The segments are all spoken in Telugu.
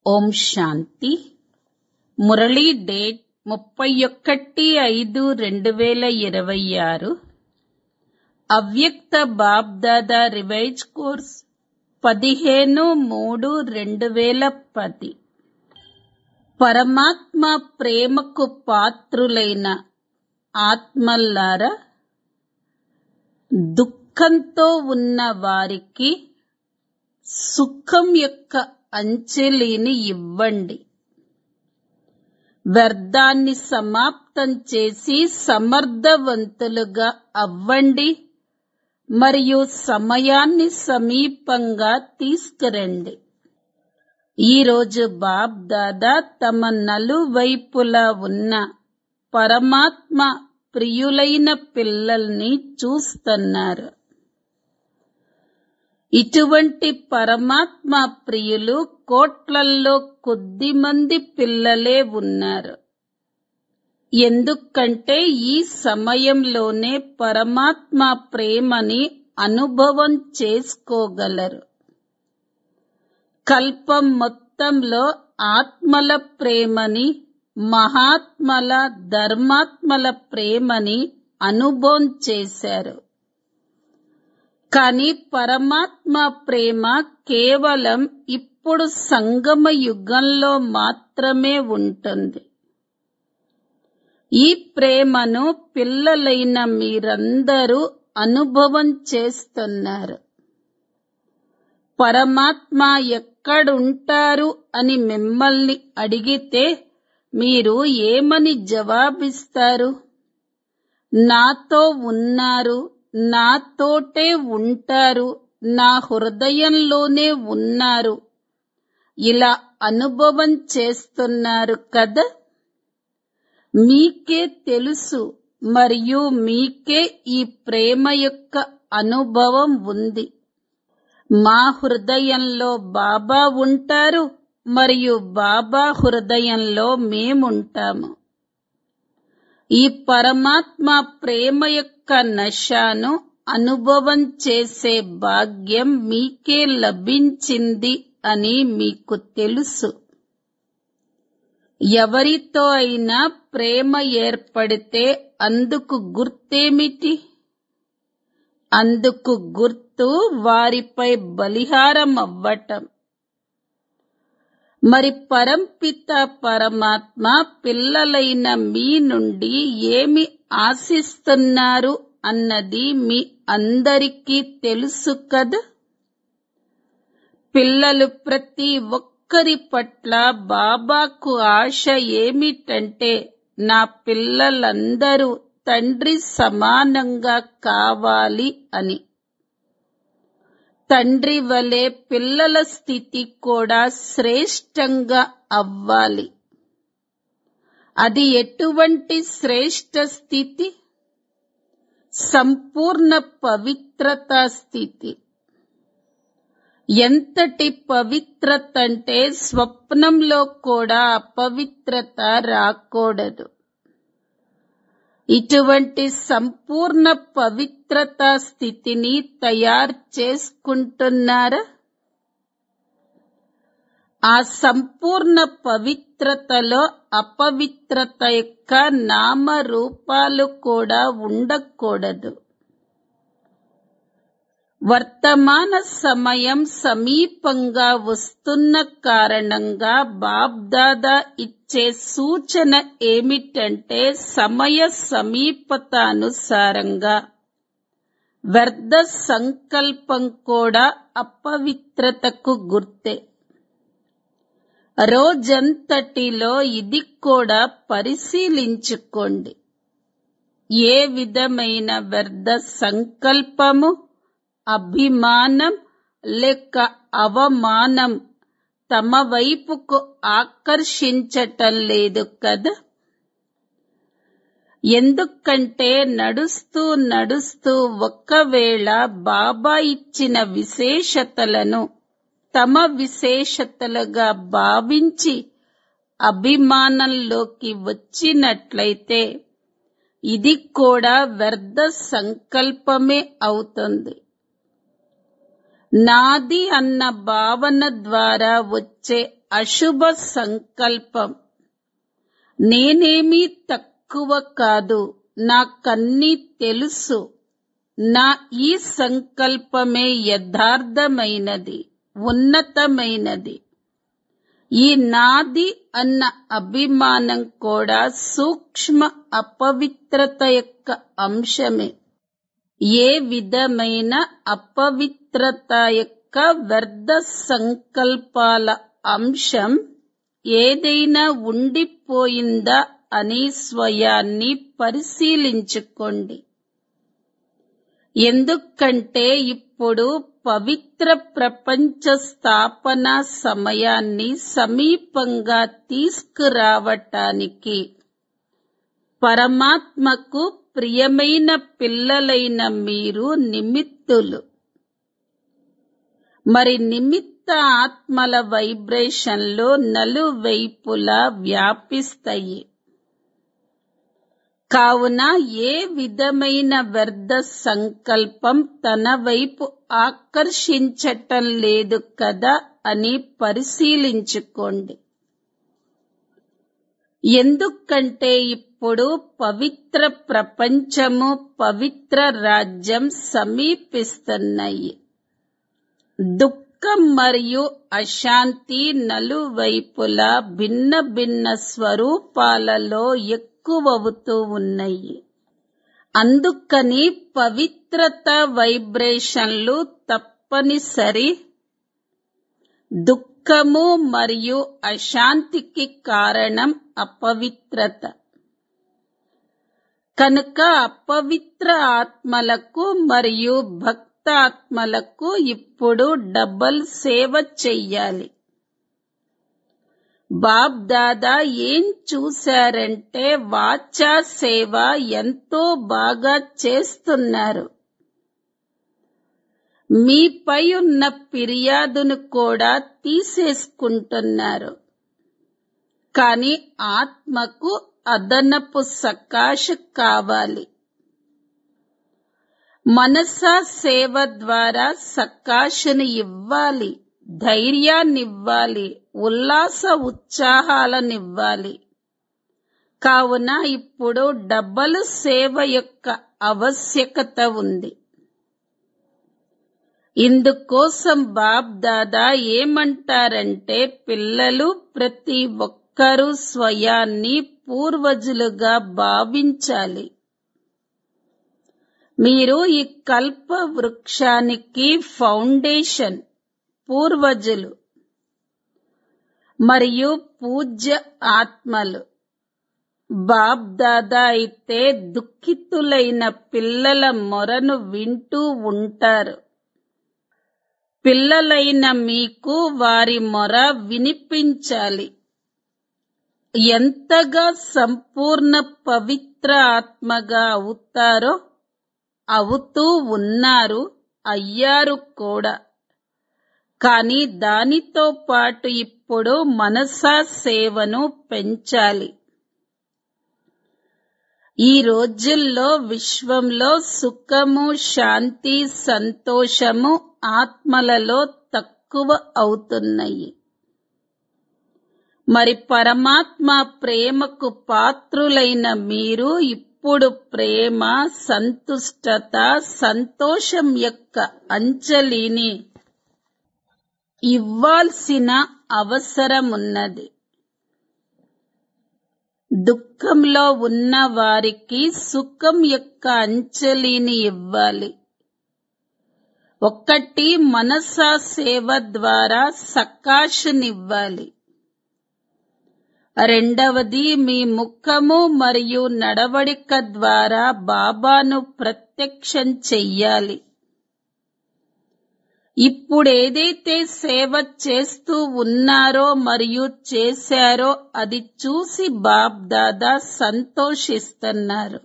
ఓం శాంతి మురళీ డేట్ ముప్పై ఒకటి ఐదు రెండు వేల ఇరవై ఆరు అవ్యక్త బాబ్దాదా రివైజ్ కోర్స్ పదిహేను మూడు రెండు వేల పది పరమాత్మ ప్రేమకు పాత్రులైన ఆత్మల్లారా దుఃఖంతో ఉన్న వారికి సుఖం యొక్క అంచెలిని ఇవ్వండి వ్యర్థాన్ని సమాప్తం చేసి సమర్థవంతులుగా అవ్వండి మరియు సమయాన్ని సమీపంగా తీసుకురండి ఈరోజు బాబ్ దాదా తమ నలువైపులా ఉన్న పరమాత్మ ప్రియులైన పిల్లల్ని చూస్తున్నారు ఇటువంటి పరమాత్మ ప్రియులు కోట్లల్లో కొద్ది మంది పిల్లలే ఉన్నారు ఎందుకంటే ఈ సమయంలోనే పరమాత్మ ప్రేమని అనుభవం చేసుకోగలరు కల్పం మొత్తంలో ఆత్మల ప్రేమని మహాత్మల ధర్మాత్మల ప్రేమని అనుభవం చేశారు కానీ పరమాత్మ ప్రేమ కేవలం ఇప్పుడు సంగమ యుగంలో మాత్రమే ఉంటుంది ఈ ప్రేమను పిల్లలైన మీరందరూ అనుభవం చేస్తున్నారు పరమాత్మ ఎక్కడుంటారు అని మిమ్మల్ని అడిగితే మీరు ఏమని జవాబిస్తారు నాతో ఉన్నారు నాతోటే ఉంటారు నా హృదయంలోనే ఉన్నారు ఇలా అనుభవం చేస్తున్నారు కదా మీకే తెలుసు మరియు మీకే ఈ ప్రేమ యొక్క అనుభవం ఉంది మా హృదయంలో బాబా ఉంటారు మరియు బాబా హృదయంలో మేముంటాము ఈ పరమాత్మ ప్రేమ యొక్క నశాను అనుభవం చేసే భాగ్యం మీకే లభించింది అని మీకు తెలుసు ఎవరితో అయినా ప్రేమ ఏర్పడితే అందుకు గుర్తేమిటి అందుకు గుర్తు వారిపై బలిహారం అవ్వటం మరి పరంపిత పరమాత్మ పిల్లలైన మీ నుండి ఏమి ఆశిస్తున్నారు అన్నది మీ అందరికీ తెలుసు కదా పిల్లలు ప్రతి ఒక్కరి పట్ల బాబాకు ఆశ ఏమిటంటే నా పిల్లలందరూ తండ్రి సమానంగా కావాలి అని తండ్రి వలె పిల్లల స్థితి కూడా శ్రేష్టంగా అవ్వాలి అది ఎటువంటి శ్రేష్ట స్థితి సంపూర్ణ పవిత్రత స్థితి ఎంతటి పవిత్రత అంటే స్వప్నంలో కూడా అపవిత్రత రాకూడదు ఇటువంటి సంపూర్ణ పవిత్రతా స్థితిని తయారు చేసుకుంటున్నారా ఆ సంపూర్ణ పవిత్రతలో అపవిత్రత యొక్క నామరూపాలు కూడా ఉండకూడదు వర్తమాన సమయం సమీపంగా వస్తున్న కారణంగా బాబ్దాదా ఇచ్చే సూచన ఏమిటంటే సమయ సమీపత అనుసారంగా వ్యర్థ సంకల్పం కూడా అపవిత్రతకు గుర్తే రోజంతటిలో ఇది కూడా పరిశీలించుకోండి ఏ విధమైన వ్యర్థ సంకల్పము అభిమానం లేక అవమానం తమ వైపుకు ఆకర్షించటం లేదు కదా ఎందుకంటే నడుస్తూ నడుస్తూ ఒక్కవేళ బాబా ఇచ్చిన విశేషతలను తమ విశేషతలుగా భావించి అభిమానంలోకి వచ్చినట్లయితే ఇది కూడా వ్యర్థ సంకల్పమే అవుతుంది నాది అన్న భావన ద్వారా వచ్చే అశుభ సంకల్పం నేనేమీ తక్కువ కాదు నాకన్నీ తెలుసు నా ఈ సంకల్పమే యథార్థమైనది ఉన్నతమైనది ఈ నాది అన్న అభిమానం కూడా సూక్ష్మ అపవిత్రత యొక్క అంశమే ఏ విధమైన అపవిత్రత యొక్క వ్యర్థ సంకల్పాల అంశం ఏదైనా ఉండిపోయిందా అని స్వయాన్ని పరిశీలించుకోండి ఎందుకంటే ఇప్పుడు పవిత్ర ప్రపంచ స్థాపన సమయాన్ని సమీపంగా తీసుకురావటానికి పరమాత్మకు ప్రియమైన పిల్లలైన మీరు నిమిత్తులు మరి నిమిత్త ఆత్మల వైబ్రేషన్లు నలువైపులా వ్యాపిస్తాయి కావున ఏ విధమైన వ్యర్థ సంకల్పం తన వైపు ఆకర్షించటం లేదు కదా అని పరిశీలించుకోండి ఎందుకంటే ఇప్పుడు పవిత్ర ప్రపంచము పవిత్ర రాజ్యం సమీపిస్తున్నాయి దుఃఖం మరియు అశాంతి నలువైపులా భిన్న భిన్న స్వరూపాలలో ఎక్కువవుతూ ఉన్నాయి అందుకని పవిత్రత వైబ్రేషన్లు తప్పనిసరి దుఃఖము మరియు అశాంతికి కారణం అపవిత్రత కనుక అపవిత్ర ఆత్మలకు మరియు భక్త ఆత్మలకు ఇప్పుడు డబల్ సేవ చెయ్యాలి బాబ్ దాదా ఏం చూశారంటే వాచా సేవ ఎంతో బాగా చేస్తున్నారు మీపై ఉన్న ఫిర్యాదును కూడా తీసేసుకుంటున్నారు కాని ఆత్మకు అదనపు సకాశ కావాలి మనసా సేవ ద్వారా సకాశను ఇవ్వాలి ధైర్యాన్నివ్వాలి ఉల్లాస ఉత్సాహాలనివ్వాలి కావున ఇప్పుడు డబ్బలు సేవ యొక్క ఆవశ్యకత ఉంది ఇందుకోసం బాబ్ దాదా ఏమంటారంటే పిల్లలు ప్రతి ఒక్కరూ స్వయాన్ని పూర్వజులుగా భావించాలి మీరు ఈ కల్ప వృక్షానికి ఫౌండేషన్ పూర్వజులు మరియు పూజ్య ఆత్మలు బాబ్ దాదా అయితే దుఃఖితులైన పిల్లల మొరను వింటూ ఉంటారు పిల్లలైన మీకు వారి మొర వినిపించాలి ఎంతగా సంపూర్ణ పవిత్ర ఆత్మగా అవుతారో అవుతూ ఉన్నారు అయ్యారు కూడా కానీ దానితో పాటు ఇప్పుడు మనసా సేవను పెంచాలి ఈ రోజుల్లో విశ్వంలో సుఖము శాంతి సంతోషము ఆత్మలలో తక్కువ అవుతున్నాయి మరి పరమాత్మ ప్రేమకు పాత్రులైన మీరు ఇప్పుడు ప్రేమ సంతుష్టత సంతోషం యొక్క అంజలిని ఇవ్వాల్సిన అవసరమున్నది దుఃఖంలో ఉన్న వారికి సుఖం యొక్క అంజలిని ఇవ్వాలి ఒక్కటి మనసా సేవ ద్వారా సకాశనివ్వాలి రెండవది మీ ముఖము మరియు నడవడిక ద్వారా బాబాను ప్రత్యక్షం చెయ్యాలి ఇప్పుడు ఏదైతే సేవ చేస్తూ ఉన్నారో మరియు చేశారో అది చూసి బాబ్ దాదా సంతోషిస్తున్నారు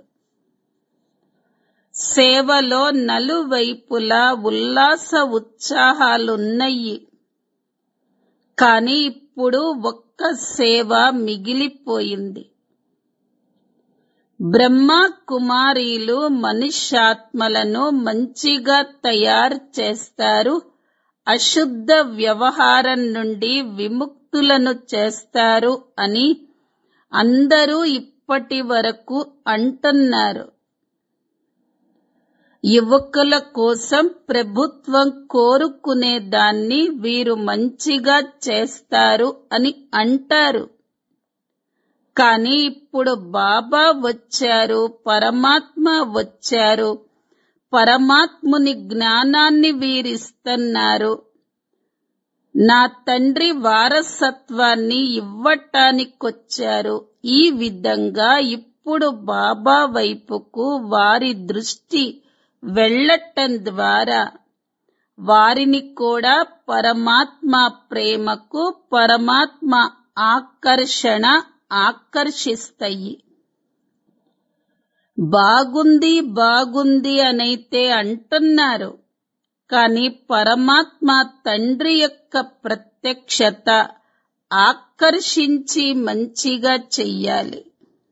సేవలో నలువైపులా ఉల్లాస ఉత్సాహాలున్నాయి కానీ ఇప్పుడు ఒక్క సేవ మిగిలిపోయింది బ్రహ్మ కుమారీలు మనుష్యాత్మలను మంచిగా తయారు చేస్తారు అశుద్ధ వ్యవహారం నుండి విముక్తులను చేస్తారు అని అందరూ ఇప్పటి వరకు అంటున్నారు యువకుల కోసం ప్రభుత్వం కోరుకునే దాన్ని వీరు మంచిగా చేస్తారు అని అంటారు కానీ ఇప్పుడు బాబా వచ్చారు పరమాత్మ వచ్చారు పరమాత్ముని జ్ఞానాన్ని వీరిస్తున్నారు నా తండ్రి వారసత్వాన్ని ఇవ్వటానికొచ్చారు ఈ విధంగా ఇప్పుడు బాబా వైపుకు వారి దృష్టి వెళ్ళటం ద్వారా వారిని కూడా పరమాత్మ ప్రేమకు పరమాత్మ ఆకర్షణ ఆకర్షిస్తాయి బాగుంది బాగుంది అనైతే అంటున్నారు కానీ పరమాత్మ తండ్రి యొక్క ప్రత్యక్షత ఆకర్షించి మంచిగా చెయ్యాలి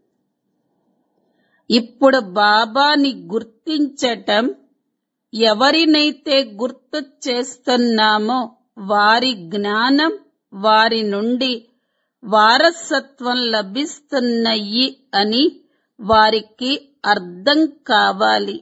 ఇప్పుడు బాబాని గుర్తించటం ఎవరినైతే గుర్తు చేస్తున్నామో వారి జ్ఞానం వారి నుండి వారసత్వం లభిస్తున్నాయి అని వారికి అర్థం కావాలి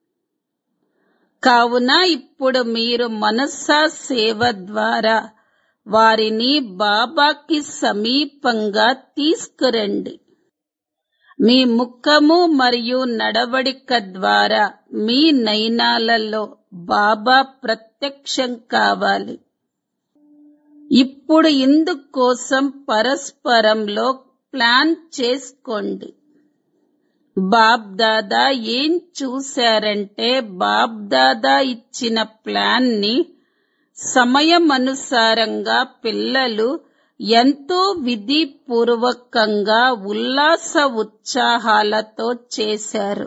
కావున ఇప్పుడు మీరు మనస్సా సేవ ద్వారా వారిని బాబాకి సమీపంగా తీసుకురండి మీ ముఖము మరియు నడవడిక ద్వారా మీ నయనాలలో బాబా ప్రత్యక్షం కావాలి ఇప్పుడు ఇందుకోసం పరస్పరంలో ప్లాన్ చేసుకోండి బాబ్ దాదా ఏం చూశారంటే బాబ్ దాదా ఇచ్చిన ప్లాన్ ని సమయం అనుసారంగా పిల్లలు ఎంతో విధిపూర్వకంగా ఉల్లాస ఉత్సాహాలతో చేశారు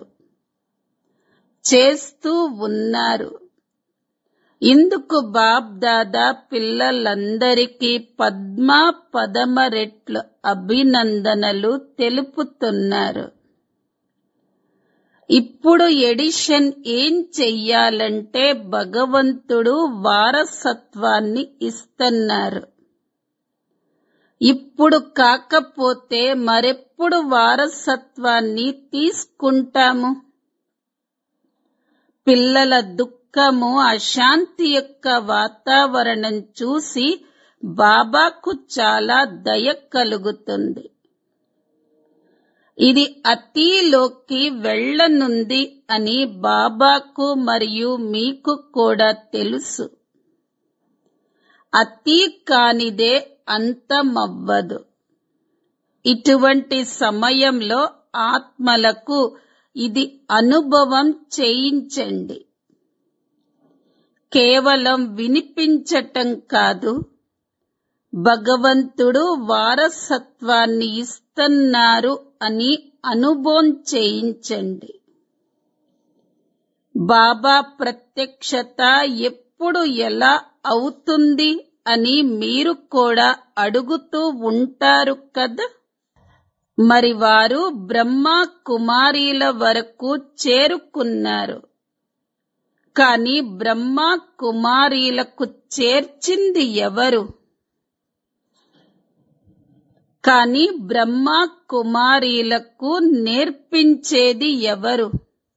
చేస్తూ ఉన్నారు ఇందుకు బాబ్ దాదా పిల్లలందరికీ పద్మా పదమ రెట్లు అభినందనలు తెలుపుతున్నారు ఇప్పుడు ఎడిషన్ ఏం చెయ్యాలంటే భగవంతుడు వారసత్వాన్ని ఇస్తున్నారు ఇప్పుడు కాకపోతే మరెప్పుడు వారసత్వాన్ని తీసుకుంటాము పిల్లల దుఃఖము అశాంతి యొక్క వాతావరణం చూసి బాబాకు చాలా దయ కలుగుతుంది ఇది అతిలోకి వెళ్ళనుంది అని బాబాకు మరియు మీకు కూడా తెలుసు అతి కానిదే అంతమవ్వదు ఇటువంటి సమయంలో ఆత్మలకు ఇది అనుభవం చేయించండి కేవలం వినిపించటం కాదు భగవంతుడు వారసత్వాన్ని ఇస్తున్నారు అని అనుభవం చేయించండి బాబా ప్రత్యక్షత ఎప్పుడు ఎలా అవుతుంది అని మీరు కూడా అడుగుతూ ఉంటారు కదా మరి వారు బ్రహ్మ కుమారీల వరకు చేరుకున్నారు కాని బ్రహ్మ కుమారీలకు చేర్చింది ఎవరు కాని బ్రహ్మ కుమారీలకు నేర్పించేది ఎవరు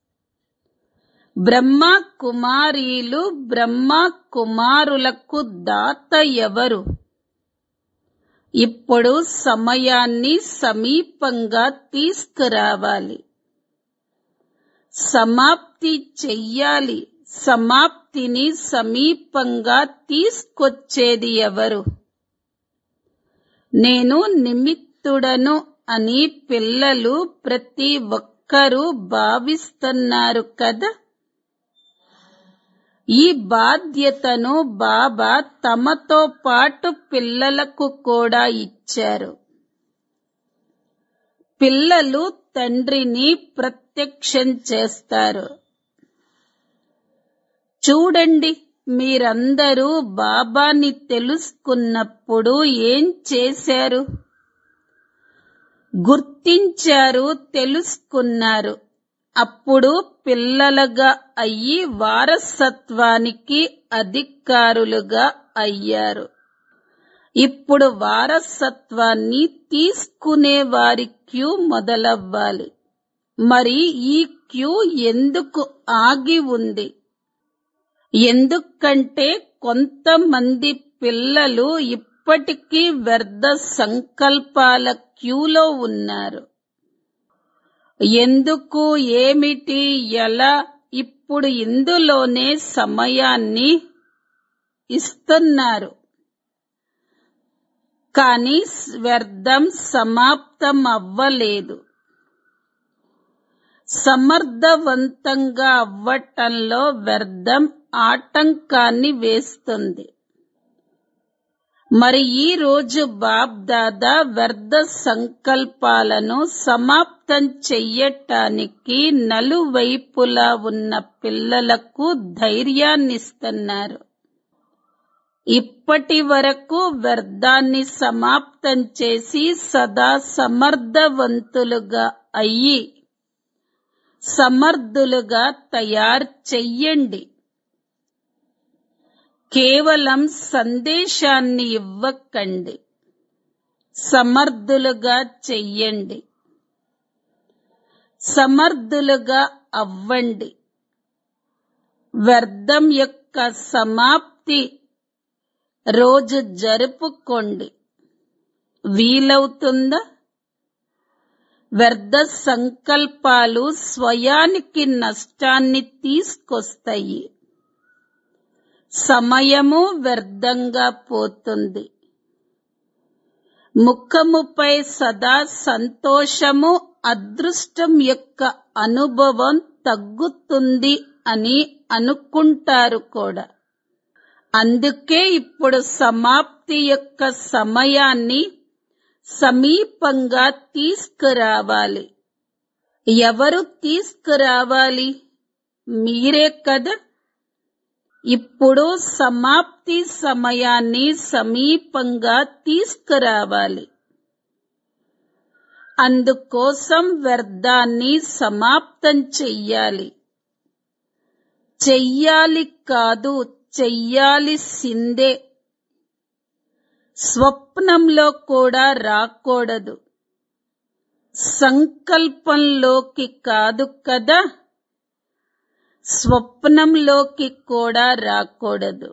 బ్రహ్మ కుమారీలు బ్రహ్మ కుమారులకు దాత ఎవరు ఇప్పుడు సమయాన్ని సమీపంగా తీసుకురావాలి సమాప్తి చెయ్యాలి సమాప్తిని సమీపంగా తీసుకొచ్చేది ఎవరు నేను నిమిత్తుడను అని పిల్లలు ప్రతి ఒక్కరూ భావిస్తున్నారు కదా ఈ బాధ్యతను బాబా తమతో పాటు పిల్లలకు కూడా ఇచ్చారు పిల్లలు తండ్రిని ప్రత్యక్షం చేస్తారు చూడండి మీరందరూ బాబాని తెలుసుకున్నప్పుడు ఏం చేశారు గుర్తించారు తెలుసుకున్నారు అప్పుడు పిల్లలుగా అయ్యి వారసత్వానికి అధికారులుగా అయ్యారు ఇప్పుడు వారసత్వాన్ని తీసుకునే వారి క్యూ మొదలవ్వాలి మరి ఈ క్యూ ఎందుకు ఆగి ఉంది ఎందుకంటే కొంతమంది పిల్లలు ఇప్పటికీ వ్యర్థ సంకల్పాల క్యూలో ఉన్నారు ఎందుకు ఏమిటి ఎలా ఇప్పుడు ఇందులోనే సమయాన్ని ఇస్తున్నారు కానీ వ్యర్థం సమాప్తం అవ్వలేదు సమర్థవంతంగా అవ్వటంలో వ్యర్థం ఆటంకాన్ని వేస్తుంది మరి ఈ రోజు బాబ్ దాదా వ్యర్థ సంకల్పాలను సమాప్తం చెయ్యటానికి నలువైపులా ఉన్న పిల్లలకు ధైర్యాన్నిస్తున్నారు ఇప్పటి వరకు వ్యర్థాన్ని సమాప్తం చేసి సదా సమర్థవంతులుగా అయ్యి సమర్థులుగా తయారు చెయ్యండి కేవలం సందేశాన్ని ఇవ్వకండి సమర్థులుగా చెయ్యండి సమర్థులుగా అవ్వండి వ్యర్థం యొక్క సమాప్తి రోజు జరుపుకోండి వీలవుతుందా వ్యర్థ సంకల్పాలు స్వయానికి నష్టాన్ని తీసుకొస్తాయి సమయము వ్యర్థంగా పోతుంది ముఖముపై సదా సంతోషము అదృష్టం యొక్క అనుభవం తగ్గుతుంది అని అనుకుంటారు కూడా అందుకే ఇప్పుడు సమాప్తి యొక్క సమయాన్ని సమీపంగా తీసుకురావాలి ఎవరు తీసుకురావాలి మీరే కదా ఇప్పుడు సమాప్తి సమయాన్ని సమీపంగా తీసుకురావాలి అందుకోసం వ్యర్థాన్ని సమాప్తం చెయ్యాలి చెయ్యాలి కాదు చెయ్యాలిసిందే స్వప్నంలో కూడా రాకూడదు సంకల్పంలోకి కాదు కదా స్వప్నంలోకి కూడా రాకూడదు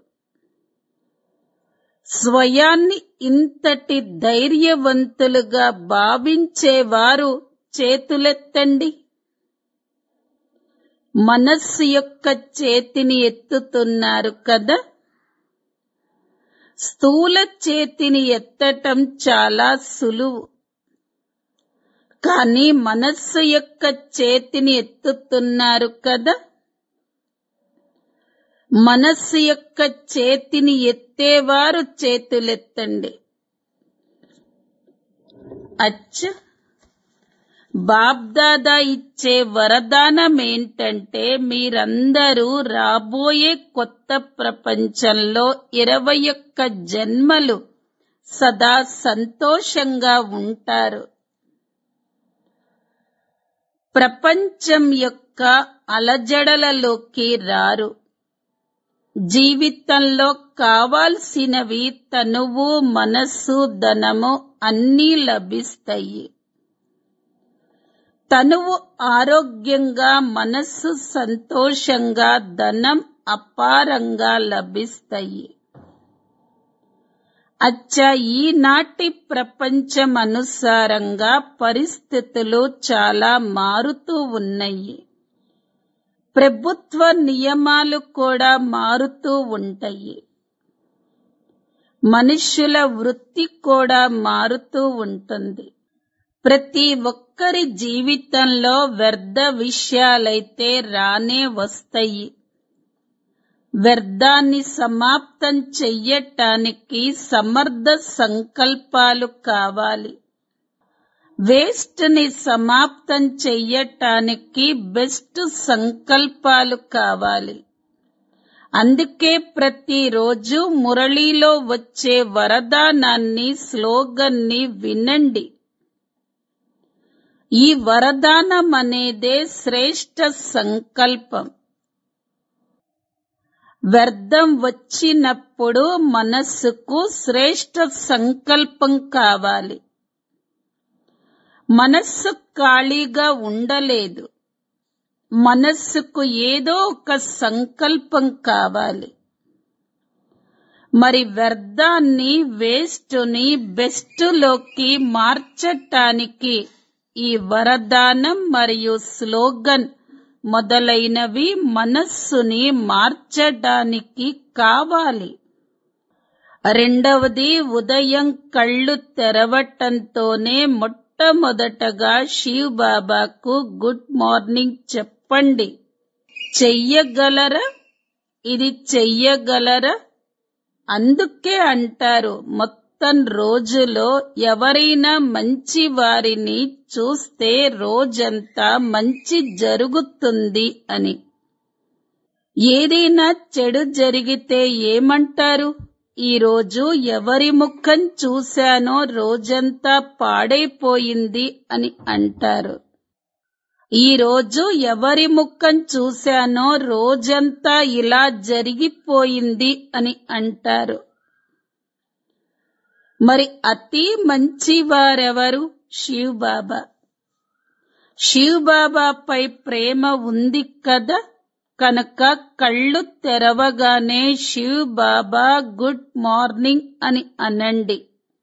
స్వయాన్ని ఇంతటి ధైర్యవంతులుగా భావించేవారు చేతులెత్తండి మనస్సు యొక్క చేతిని ఎత్తుతున్నారు కదా స్థూల చేతిని ఎత్తటం చాలా సులువు కానీ మనస్సు యొక్క చేతిని ఎత్తుతున్నారు కదా మనస్సు యొక్క చేతిని ఎత్తేవారు చేతులెత్తండి అచ్చ బాబ్దాదా ఇచ్చే వరదానం ఏంటంటే మీరందరూ రాబోయే కొత్త ప్రపంచంలో ఇరవై ఒక్క జన్మలు సదా సంతోషంగా ఉంటారు ప్రపంచం యొక్క అలజడలలోకి రారు జీవితంలో కావాల్సినవి తనువు మనస్సు ధనము అన్నీ లభిస్తాయి తనువు ఆరోగ్యంగా మనస్సు సంతోషంగా ధనం అపారంగా లభిస్తాయి అచ్చా ఈనాటి ప్రపంచం అనుసారంగా పరిస్థితులు చాలా మారుతూ ఉన్నాయి ప్రభుత్వ నియమాలు కూడా మారుతూ ఉంటాయి మనుష్యుల వృత్తి కూడా మారుతూ ఉంటుంది ప్రతి ఒక్కరి జీవితంలో వ్యర్థ విషయాలైతే రానే వస్తాయి వ్యర్థాన్ని సమాప్తం చెయ్యటానికి సమర్థ సంకల్పాలు కావాలి వేస్ట్ ని సమాప్తం చెయ్యటానికి బెస్ట్ సంకల్పాలు కావాలి అందుకే ప్రతిరోజు మురళీలో వచ్చే వరదానాన్ని స్లోగన్ని వినండి ఈ వరదానం అనేదే శ్రేష్ట సంకల్పం వ్యర్థం వచ్చినప్పుడు మనస్సుకు శ్రేష్ట సంకల్పం కావాలి మనస్సు ఖాళీగా ఉండలేదు మనస్సుకు ఏదో ఒక సంకల్పం కావాలి మరి వ్యర్థాన్ని వేస్టుని బెస్టులోకి మార్చటానికి ఈ వరదానం మరియు స్లోగన్ మొదలైనవి మనస్సుని మార్చడానికి కావాలి రెండవది ఉదయం కళ్ళు తెరవటంతోనే మొట్టమొదటగా శివ్ బాబాకు గుడ్ మార్నింగ్ చెప్పండి చెయ్యగలరా ఇది చెయ్యగలరా అందుకే అంటారు మొత్తం రోజులో ఎవరైనా మంచి వారిని చూస్తే రోజంతా మంచి జరుగుతుంది అని ఏదైనా చెడు జరిగితే ఏమంటారు ఈ రోజు ఎవరి ముఖం చూశానో రోజంతా పాడైపోయింది అని అంటారు ఈ రోజు ఎవరి ముఖం చూశానో రోజంతా ఇలా జరిగిపోయింది అని అంటారు మరి అతి మంచివారెవరు శివ్ బాబా శివ్ బాబాపై ప్రేమ ఉంది కదా కనుక కళ్ళు తెరవగానే శివ్ బాబా గుడ్ మార్నింగ్ అని అనండి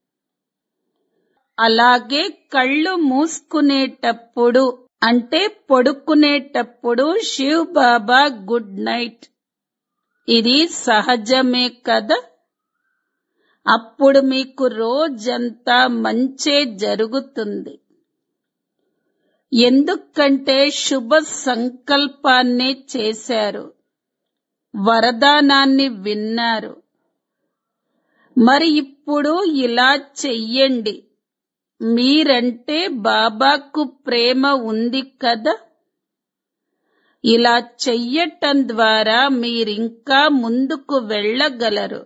అలాగే కళ్ళు మూసుకునేటప్పుడు అంటే పడుకునేటప్పుడు శివ్ బాబా గుడ్ నైట్ ఇది సహజమే కదా అప్పుడు మీకు రోజంతా మంచే జరుగుతుంది ఎందుకంటే శుభ సంకల్పాన్ని చేశారు వరదానాన్ని విన్నారు మరి ఇప్పుడు ఇలా చెయ్యండి మీరంటే బాబాకు ప్రేమ ఉంది కదా ఇలా చెయ్యటం ద్వారా మీరింకా ముందుకు వెళ్ళగలరు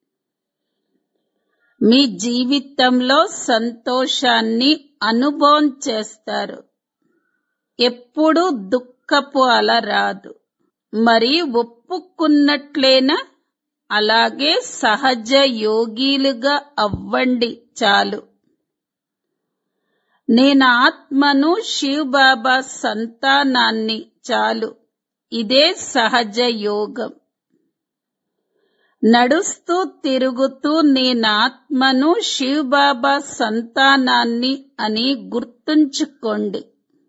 మీ జీవితంలో సంతోషాన్ని అనుభవం చేస్తారు ఎప్పుడు దుఃఖపు అల రాదు మరి ఒప్పుకున్నట్లేనా అలాగే సహజ యోగిలుగా అవ్వండి చాలు నేను ఆత్మను శివ్ బాబా సంతానాన్ని చాలు ఇదే సహజ యోగం నడుస్తూ తిరుగుతూ నేను ఆత్మను శివ్ బాబా సంతానాన్ని అని గుర్తుంచుకోండి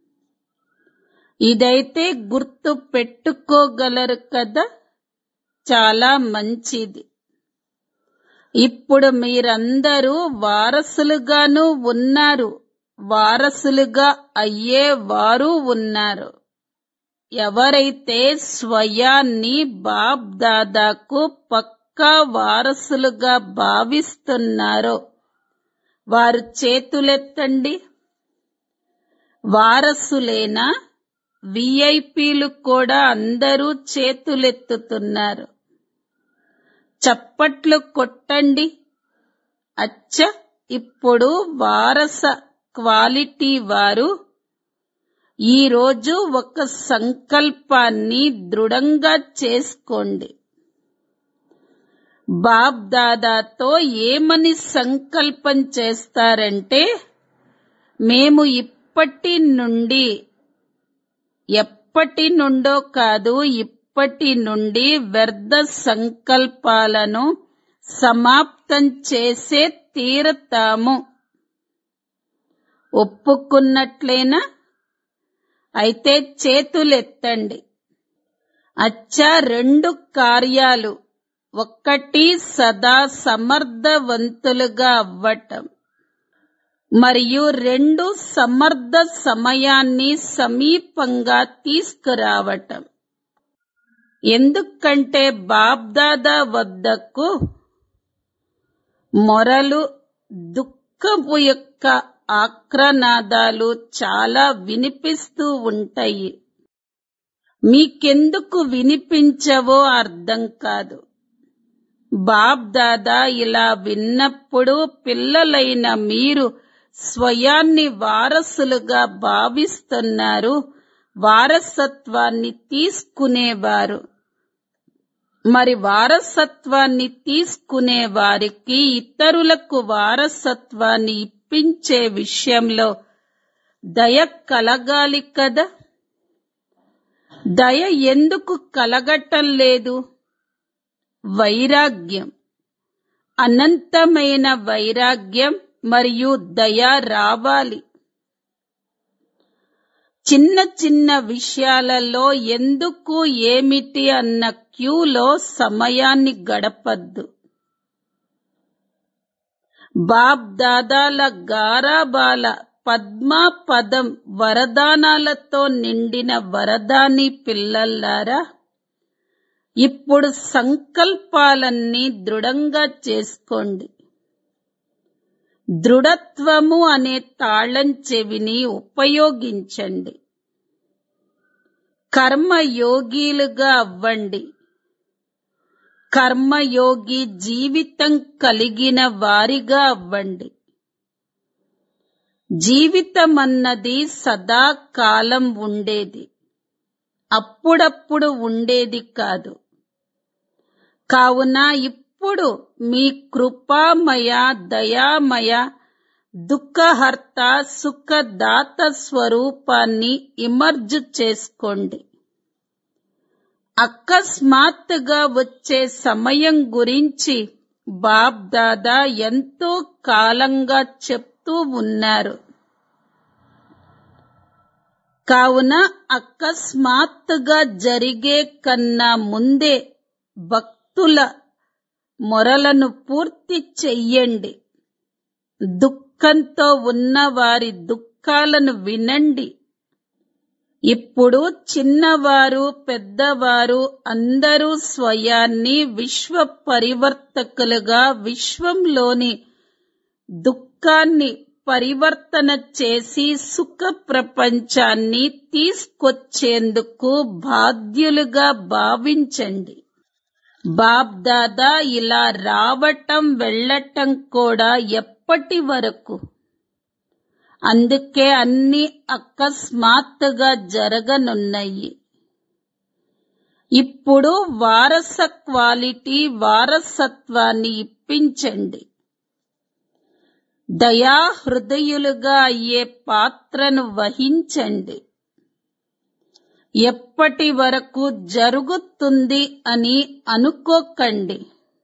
ఇదైతే గుర్తు పెట్టుకోగలరు కదా చాలా మంచిది ఇప్పుడు మీరందరూ వారసులుగాను ఉన్నారు వారసులుగా అయ్యేవారు ఉన్నారు ఎవరైతే స్వయాన్ని బాబ్ దాదాకు పక్కా వారసులుగా భావిస్తున్నారో వారు చేతులెత్తండి వారసులేనా విఐపీలు కూడా అందరూ చేతులెత్తుతున్నారు చప్పట్లు కొట్టండి అచ్చ ఇప్పుడు వారస క్వాలిటీ వారు ఈ రోజు ఒక సంకల్పాన్ని దృఢంగా చేసుకోండి బాబ్ దాదాతో ఏమని సంకల్పం చేస్తారంటే మేము ఇప్పటి నుండి ఎప్పటి నుండో కాదు ఇప్పటి నుండి వ్యర్థ సంకల్పాలను సమాప్తం చేసే తీరతాము ఒప్పుకున్నట్లేనా అయితే చేతులెత్తండి అచ్చా రెండు కార్యాలు ఒక్కటి సదా సమర్థవంతులుగా అవ్వటం మరియు రెండు సమర్థ సమయాన్ని సమీపంగా తీసుకురావటం ఎందుకంటే బాబ్దాదా వద్దకు మొరలు దుఃఖపు యొక్క ఆక్రనాదాలు చాలా వినిపిస్తూ ఉంటాయి మీకెందుకు వినిపించవో అర్థం కాదు బాబ్ దాదా ఇలా విన్నప్పుడు పిల్లలైన మీరు స్వయాన్ని వారసులుగా భావిస్తున్నారు వారసత్వాన్ని తీసుకునేవారు మరి వారసత్వాన్ని తీసుకునే వారికి ఇతరులకు వారసత్వాన్ని ఇప్పించే విషయంలో దయ కలగాలి కదా దయ ఎందుకు కలగటం లేదు వైరాగ్యం అనంతమైన వైరాగ్యం మరియు దయ రావాలి చిన్న చిన్న విషయాలలో ఎందుకు ఏమిటి అన్న క్యూలో సమయాన్ని గడపద్దు బాబ్ దాదాల గారాబాల పద్మా పదం వరదానాలతో నిండిన వరదాని పిల్లల్లారా ఇప్పుడు సంకల్పాలన్నీ దృఢంగా చేసుకోండి దృఢత్వము అనే తాళం చెవిని ఉపయోగించండి కర్మయోగీలుగా అవ్వండి కర్మయోగి జీవితం కలిగిన వారిగా అవ్వండి జీవితం అన్నది సదాకాలం ఉండేది అప్పుడప్పుడు ఉండేది కాదు కావున ఇప్పుడు మీ కృపామయ దయామయ దుఃఖహర్త సుఖదాత స్వరూపాన్ని ఇమర్జ్ చేసుకోండి అకస్మాత్తుగా వచ్చే సమయం గురించి బాబ్ దాదా ఎంతో కాలంగా చెప్తూ ఉన్నారు కావున అకస్మాత్తుగా జరిగే కన్నా ముందే భక్తుల మొరలను పూర్తి చెయ్యండి దుఃఖంతో ఉన్న వారి దుఃఖాలను వినండి ఇప్పుడు చిన్నవారు పెద్దవారు అందరూ స్వయాన్ని విశ్వ పరివర్తకులుగా విశ్వంలోని దుఃఖాన్ని పరివర్తన చేసి సుఖ ప్రపంచాన్ని తీసుకొచ్చేందుకు బాధ్యులుగా భావించండి బాబ్ దాదా ఇలా రావటం వెళ్ళటం కూడా ఎప్పటి వరకు అందుకే అన్ని అకస్మాత్తుగా జరగనున్నాయి ఇప్పుడు వారస క్వాలిటీ వారసత్వాన్ని ఇప్పించండి దయా హృదయులుగా అయ్యే పాత్రను వహించండి ఎప్పటి వరకు జరుగుతుంది అని అనుకోకండి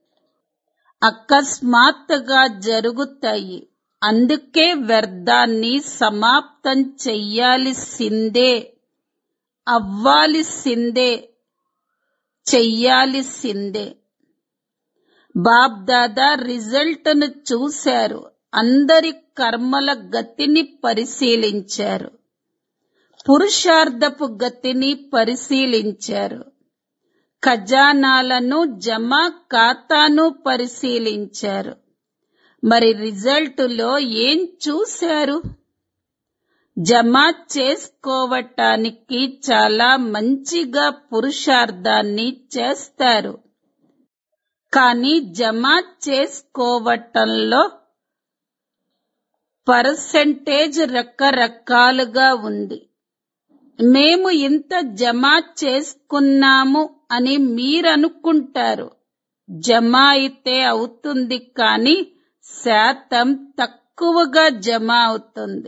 అకస్మాత్తుగా జరుగుతాయి అందుకే వ్యర్థాన్ని సమాప్తం చెయ్యాల్సిందే అవ్వాల్సిందే చెయ్యాల్సిందే బాబ్ దాదా రిజల్ట్ను చూశారు అందరి కర్మల గతిని పరిశీలించారు పురుషార్థపు గతిని పరిశీలించారు ఖజానాలను జమా ఖాతాను పరిశీలించారు మరి రిజల్టులో ఏం చూశారు జమ చేసుకోవటానికి చాలా మంచిగా పురుషార్థాన్ని చేస్తారు కానీ జమ చేసుకోవటంలో పర్సెంటేజ్ రకరకాలుగా ఉంది మేము ఇంత జమ చేసుకున్నాము అని మీరనుకుంటారు జమ అయితే అవుతుంది కానీ శాతం తక్కువగా జమ అవుతుంది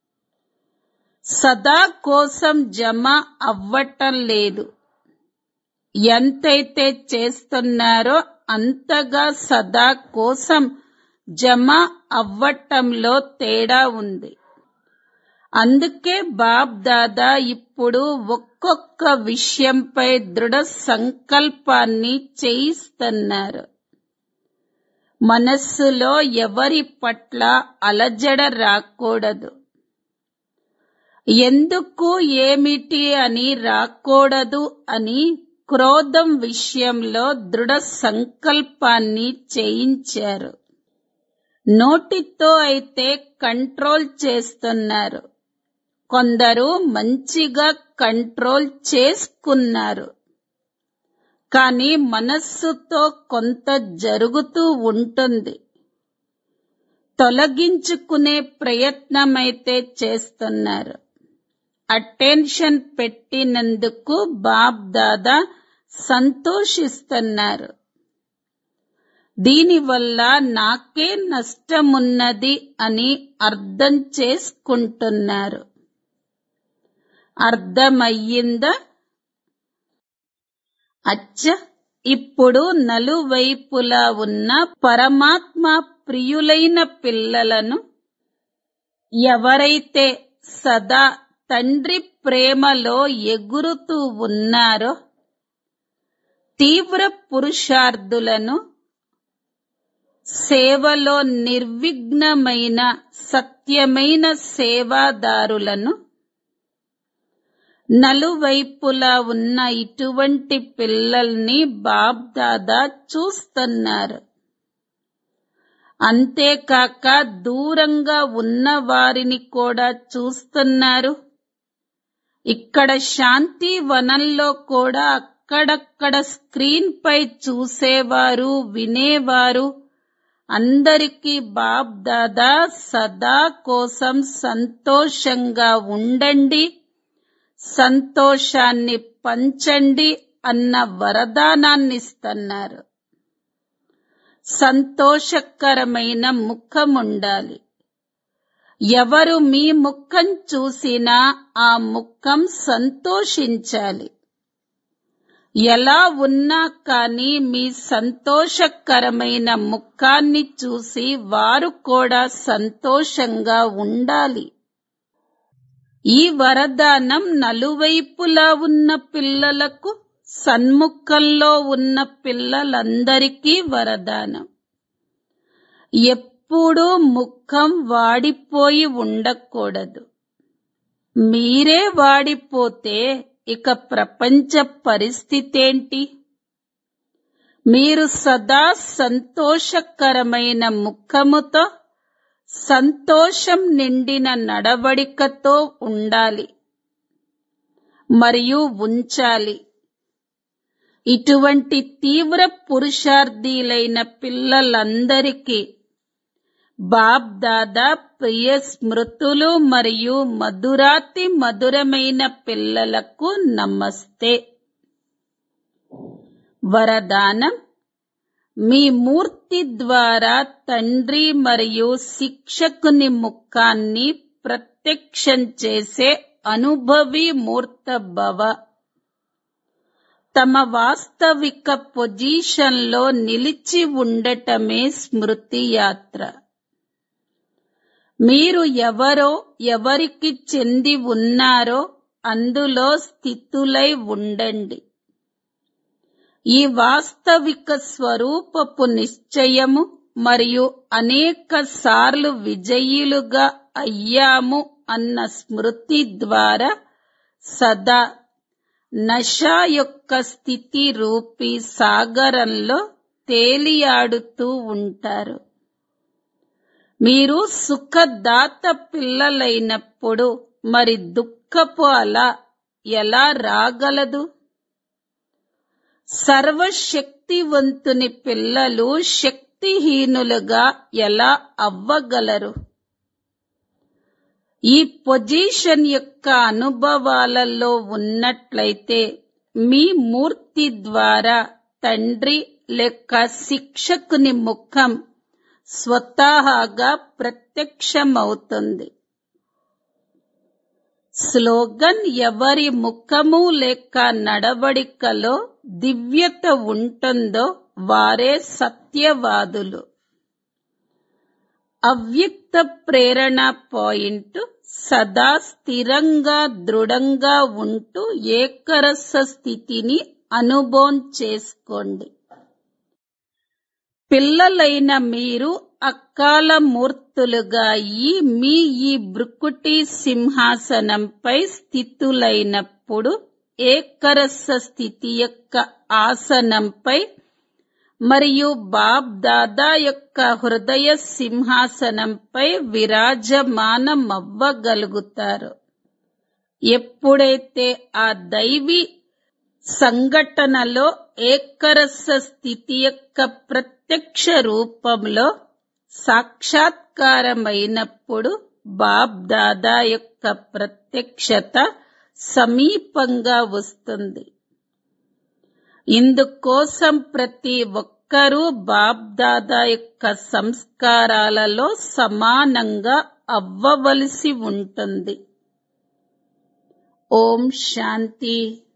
సదా కోసం జమ అవ్వటం లేదు ఎంతైతే చేస్తున్నారో అంతగా సదా కోసం జమ అవ్వటంలో తేడా ఉంది అందుకే బాబ్ దాదా ఇప్పుడు ఒక్కొక్క విషయంపై దృఢ సంకల్పాన్ని చేయిస్తున్నారు మనస్సులో ఎవరి పట్ల అలజడ రాకూడదు ఎందుకు ఏమిటి అని రాకూడదు అని క్రోధం విషయంలో దృఢ సంకల్పాన్ని చేయించారు నోటితో అయితే కంట్రోల్ చేస్తున్నారు కొందరు మంచిగా కంట్రోల్ చేసుకున్నారు కానీ మనస్సుతో కొంత జరుగుతూ ఉంటుంది తొలగించుకునే ప్రయత్నమైతే చేస్తున్నారు అటెన్షన్ పెట్టినందుకు బాబ్ దాదా సంతోషిస్తున్నారు దీనివల్ల నాకే నష్టమున్నది అని అర్థం చేసుకుంటున్నారు అర్థమయ్యిందా అచ్చ ఇప్పుడు నలువైపులా ఉన్న పరమాత్మ ప్రియులైన పిల్లలను ఎవరైతే సదా తండ్రి ప్రేమలో ఎగురుతూ ఉన్నారో తీవ్ర పురుషార్థులను సేవలో నిర్విఘ్నమైన సత్యమైన సేవాదారులను నలువైపులా ఉన్న ఇటువంటి పిల్లల్ని బాబ్దాదా చూస్తున్నారు అంతేకాక దూరంగా ఉన్న వారిని కూడా చూస్తున్నారు ఇక్కడ శాంతి వనంలో కూడా అక్కడక్కడ స్క్రీన్ పై చూసేవారు వినేవారు అందరికీ బాబ్ దాదా సదా కోసం సంతోషంగా ఉండండి సంతోషాన్ని పంచండి అన్న వరదానాన్నిస్తున్నారు సంతోషకరమైన ముఖం ఉండాలి ఎవరు మీ ముఖం చూసినా ఆ ముఖం సంతోషించాలి ఎలా ఉన్నా కానీ మీ సంతోషకరమైన ముఖాన్ని చూసి వారు కూడా సంతోషంగా ఉండాలి ఈ వరదానం నలువైపులా ఉన్న పిల్లలకు సన్ముఖంలో ఉన్న పిల్లలందరికీ వరదానం ఎప్పుడూ ముఖం వాడిపోయి ఉండకూడదు మీరే వాడిపోతే ఇక ప్రపంచ పరిస్థితేంటి మీరు సదా సంతోషకరమైన ముఖముతో సంతోషం నిండిన నడవడికతో ఉండాలి మరియు ఉంచాలి ఇటువంటి తీవ్ర పురుషార్థీలైన పిల్లలందరికీ బాబ్ దాదా ప్రియ స్మృతులు మరియు మధురాతి మధురమైన పిల్లలకు నమస్తే వరదానం మీ మూర్తి ద్వారా తండ్రి మరియు శిక్షకుని ముఖాన్ని ప్రత్యక్షం చేసే అనుభవి మూర్త భవ తమ వాస్తవిక పొజిషన్లో నిలిచి ఉండటమే స్మృతి యాత్ర మీరు ఎవరో ఎవరికి చెంది ఉన్నారో అందులో స్థితులై ఉండండి ఈ వాస్తవిక స్వరూపపు నిశ్చయము మరియు అనేక సార్లు విజయులుగా అయ్యాము అన్న స్మృతి ద్వారా సదా నష యొక్క స్థితి రూపీ సాగరంలో తేలియాడుతూ ఉంటారు మీరు సుఖదాత పిల్లలైనప్పుడు మరి దుఃఖపు అలా ఎలా రాగలదు సర్వశక్తివంతుని పిల్లలు శక్తిహీనులుగా ఎలా అవ్వగలరు ఈ పొజిషన్ యొక్క అనుభవాలలో ఉన్నట్లయితే మీ మూర్తి ద్వారా తండ్రి లేక శిక్షకుని ముఖం స్వతహాగా ప్రత్యక్షమవుతుంది స్లోగన్ ఎవరి ముఖము లేక నడవడికలో దివ్యత ఉంటుందో వారే సత్యవాదులు అవ్యక్త ప్రేరణ పాయింట్ సదా స్థిరంగా దృఢంగా ఉంటూ ఏకరస స్థితిని అనుభవం చేసుకోండి పిల్లలైన మీరు అకాల మూర్తులుగా అయి మీ ఈ బ్రుకుటి సింహాసనంపై స్థితులైనప్పుడు ఏకరస స్థితి యొక్క ఆసనంపై మరియు బాబ్ దాదా యొక్క హృదయ సింహాసనంపై విరాజమానమవ్వగలుగుతారు ఎప్పుడైతే ఆ దైవీ సంఘటనలో ఏకరస స్థితి యొక్క ప్రత్యక్ష రూపంలో సాక్షాత్కారమైనప్పుడు బాబ్ దాదా యొక్క ప్రత్యక్షత సమీపంగా వస్తుంది ఇందుకోసం ప్రతి ఒక్కరూ బాబ్ దాదా యొక్క సంస్కారాలలో సమానంగా అవ్వవలసి ఉంటుంది ఓం శాంతి